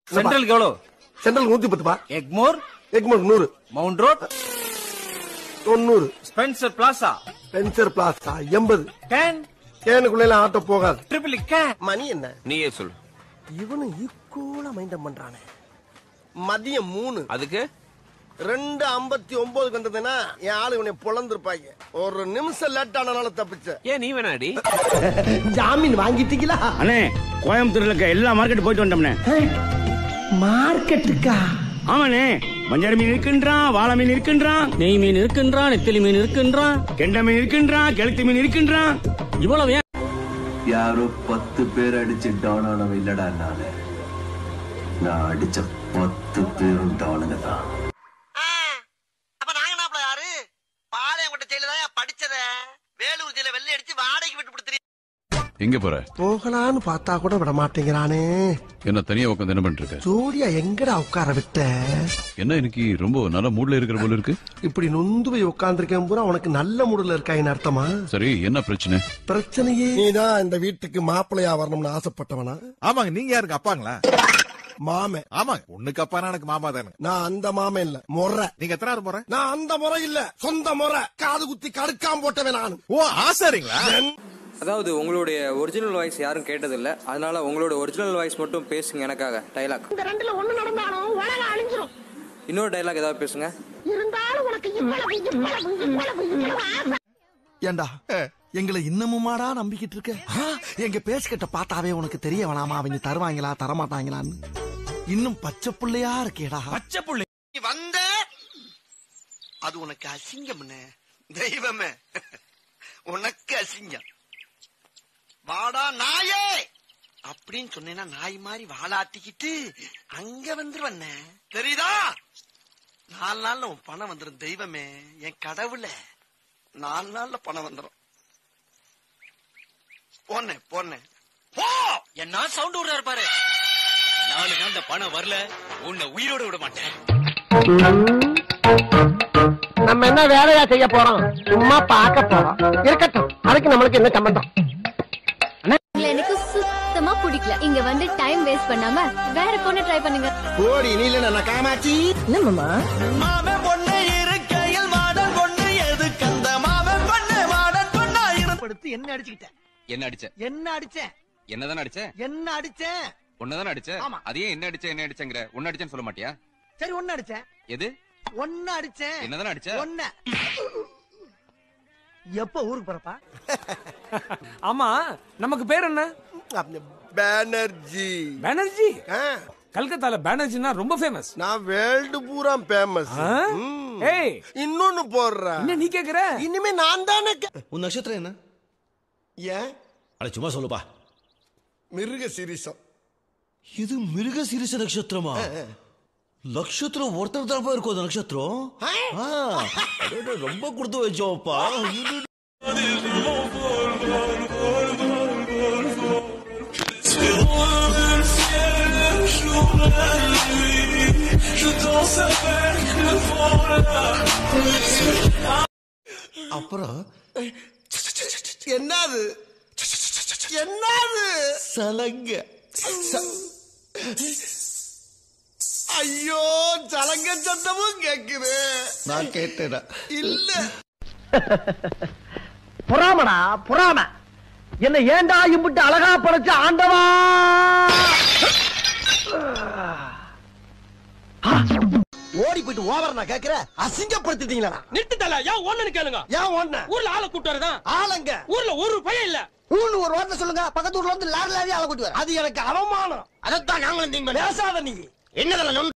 சென்ட்ரலுக்கு எவ்வளோ சென்ட்ரல் நூத்தி பத்துப்பா எக்மோர் எக்மோர் நூறு மவுண்ட் ரோட் தொண்ணூறு ஸ்பென்சர் பிளாசா பென்சர் பிளாஸா எண்பது கேன் கேனுக்குள்ள ஆட்டோ போகாது ட்ரிபிள் கேன் மணி என்ன நீயே சொல்லு இவனு ஈக்குவலா மைண்டம் பண்றானே மதியம் மூணு அதுக்கு ரெண்டு ஐம்பத்தி ஒன்பதுக்கு வந்ததுன்னா என் ஆளு இவனை பொழந்திருப்பாங்க ஒரு நிமிஷம் லேட் ஆனனால தப்பிச்ச ஏன் நீ வேணாடி ஜாமீன் வாங்கிட்டீங்களா அண்ணே கோயம்புத்தூர்ல இருக்க எல்லா மார்க்கெட் போயிட்டு வந்தோம்னே மார்க்கெட்டுக்கா ஆமாண்ணே மஞ்சள் மீன் இருக்கின்றான் வாழை மீன் இருக்கின்றான் நெய் மீன் இருக்கின்றான் நெத்திலி மீன் இருக்கின்றான் கெண்டை மீன் இருக்கின்றான் கெளுத்தி மீன் இருக்கின்றான் இவ்வளவு ஏன் யாரோ பத்து பேர் அடிச்சு டவுன் ஆனவன் இல்லடா நானு நான் அடிச்ச பத்து பேரும் டவுனுங்க தான் அப்ப நாங்க நாப்பல யாரு பாளையங்கோட்டை ஜெயில தான் படிச்சத வேலூர் ஜெயில வெள்ளை அடிச்சு வாடகைக்கு விட்டு கொடுத்துரு எங்க போற போகலான்னு பார்த்தா கூட விட மாட்டேங்கிறானே என்ன தனியா உட்காந்து என்ன பண்ணிட்டு இருக்க ஜோடியா எங்கடா உட்கார விட்ட என்ன இன்னைக்கு ரொம்ப நல்ல மூட்ல இருக்கிற போல இருக்கு இப்படி நொந்து போய் உட்கார்ந்துருக்கேன் பூரா உனக்கு நல்ல மூடுல இருக்காயின்னு அர்த்தமா சரி என்ன பிரச்சனை பிரச்சனையே நீதான் இந்த வீட்டுக்கு மாப்பிள்ளையா வரணும்னு ஆசைப்பட்டவனா ஆமாங்க நீங்க யாருக்கு அப்பாங்களா மாமே ஆமாங்க ஒண்ணுக்கு அப்பானா எனக்கு மாமா தானே நான் அந்த மாமே இல்ல முறை நீங்க எத்தனாவது முறை நான் அந்த முறை இல்ல சொந்த முறை காது குத்தி கடுக்காம போட்டவன் நானு ஓ ஆசாரிங்களா அதாவது உங்களுடைய ஒரிஜினல் வாய்ஸ் யாரும் கேட்டதில்ல அதனால உங்களோட ஒரிஜினல் வாய்ஸ் மட்டும் பேசுங்க எனக்காக டைலாக் இந்த ரெண்டுல ஒண்ணு நடந்தாலும் உலகம் அழிஞ்சிரும் இன்னொரு டைலாக் ஏதாவது பேசுங்க இருந்தாலும் உனக்கு இவ்வளவு இவ்வளவு இவ்வளவு இவ்வளவு ஆசை ஏண்டா எங்களை இன்னமுமாடா நம்பிக்கிட்டு இருக்க ஆ, எங்க பேசிக்கிட்ட பார்த்தாவே உனக்கு தெரிய வேணாமா அவங்க தருவாங்களா தரமாட்டாங்களான்னு இன்னும் பச்சை புள்ளையா இருக்கேடா பச்சை புள்ளை நீ வந்த அது உனக்கு அசிங்கம் தெய்வமே உனக்கு அசிங்கம் வாடா நாயே அப்படின்னு சொன்னேன்னா நாய் மாதிரி வாழாட்டிக்கிட்டு அங்க வந்துருவண்ண தெரியுதா நாலு நாள்ல உன் பணம் வந்துரும் தெய்வமே என் கடவுள நாலு நாள்ல பணம் வந்துரும் போனேன் போனேன் போ என்ன சவுண்ட் விடுறாரு பாரு நாலு நாள்ல பணம் வரல உன்னை உயிரோட விட மாட்டேன் நம்ம என்ன வேலையா செய்ய போறோம் சும்மா பார்க்க போறோம் இருக்கட்டும் அதுக்கு நம்மளுக்கு என்ன சம்பந்தம் எனக்கு சுத்தமா பிடிக்கல இங்க வந்து டைம் வேஸ்ட் பண்ணாம வேற பொண்ணு ட்ரை பண்ணுங்க ஓடி நீ இல்ல நான் காமாச்சி என்னம்மா மாமன் பொண்ணு இருக்கையில் மாடன் பொண்ணு எதுக்கு அந்த மாமன் பொண்ணு மாடன் பொண்ணா படுத்து என்ன அடிச்சுக்கிட்டேன் என்ன அடிச்ச என்ன அடிச்சேன் என்னதானே அடிச்ச என்ன அடிச்சேன் உன்னதானே அடிச்ச ஆமா. அதையே என்ன அடிச்ச என்ன அடிச்சங்கிற உன்ன அடிச்சேன்னு சொல்ல மாட்டியா சரி ஒன்னு அடிச்சேன் எது ஒன்னு அடிச்சேன் என்னதானே அடிச்ச ஒன்ன எப்ப ஊருக்கு போறப்பா ஆமா நமக்கு பேர் என்ன பேனர்ஜி பானர்ஜி ஆ, கல்கத்தால பானர்ஜினா ரொம்ப ஃபேமஸ் நான் வேர்ல்டு பூரா ஃபேமஸ் ஏய் இன்னொன்னு போடுறேன் என்ன நீ கேக்குற இனிமே நான் தானே கே- உன் நட்சத்திரம் என்ன ஏன் அட சும்மா சொல்லுப்பா மிருக சிரிசம் இது மிருக சிரிச நட்சத்திரமா நட்சத்திரம் ஒருத்தர் தரப்பா இருக்கும் அந்த நட்சத்திரம் ஆ, அடடே, ரொம்ப கொடுத்து வச்சோப்பா அப்புறம் என்னது என்னது சலங்க ஐயோ சலங்க சத்தமும் கேக்குது நான் கேட்டேடா இல்ல புறாமடா புறாம என்ன ஏண்டா இம்புட்டு அழகா படைச்ச ஆண்டவா ஓடி போயிட்டு ஓவர் நான் கேக்குற அசிங்கப்படுத்திட்டீங்களா நிறுத்திட்டல ஏன் ஒண்ணு கேளுங்க ஏன் ஒண்ணு ஊர்ல ஆளை கூட்டு வரதான் ஆளுங்க ஊர்ல ஒரு பையன் இல்ல ஊன்னு ஒரு வார்த்தை சொல்லுங்க பக்கத்து ஊர்ல வந்து லாரி லாரி ஆள கூட்டு வர அது எனக்கு அவமானம் அதைத்தான் நாங்களும் பேசாத நீ என்னதெல்லாம்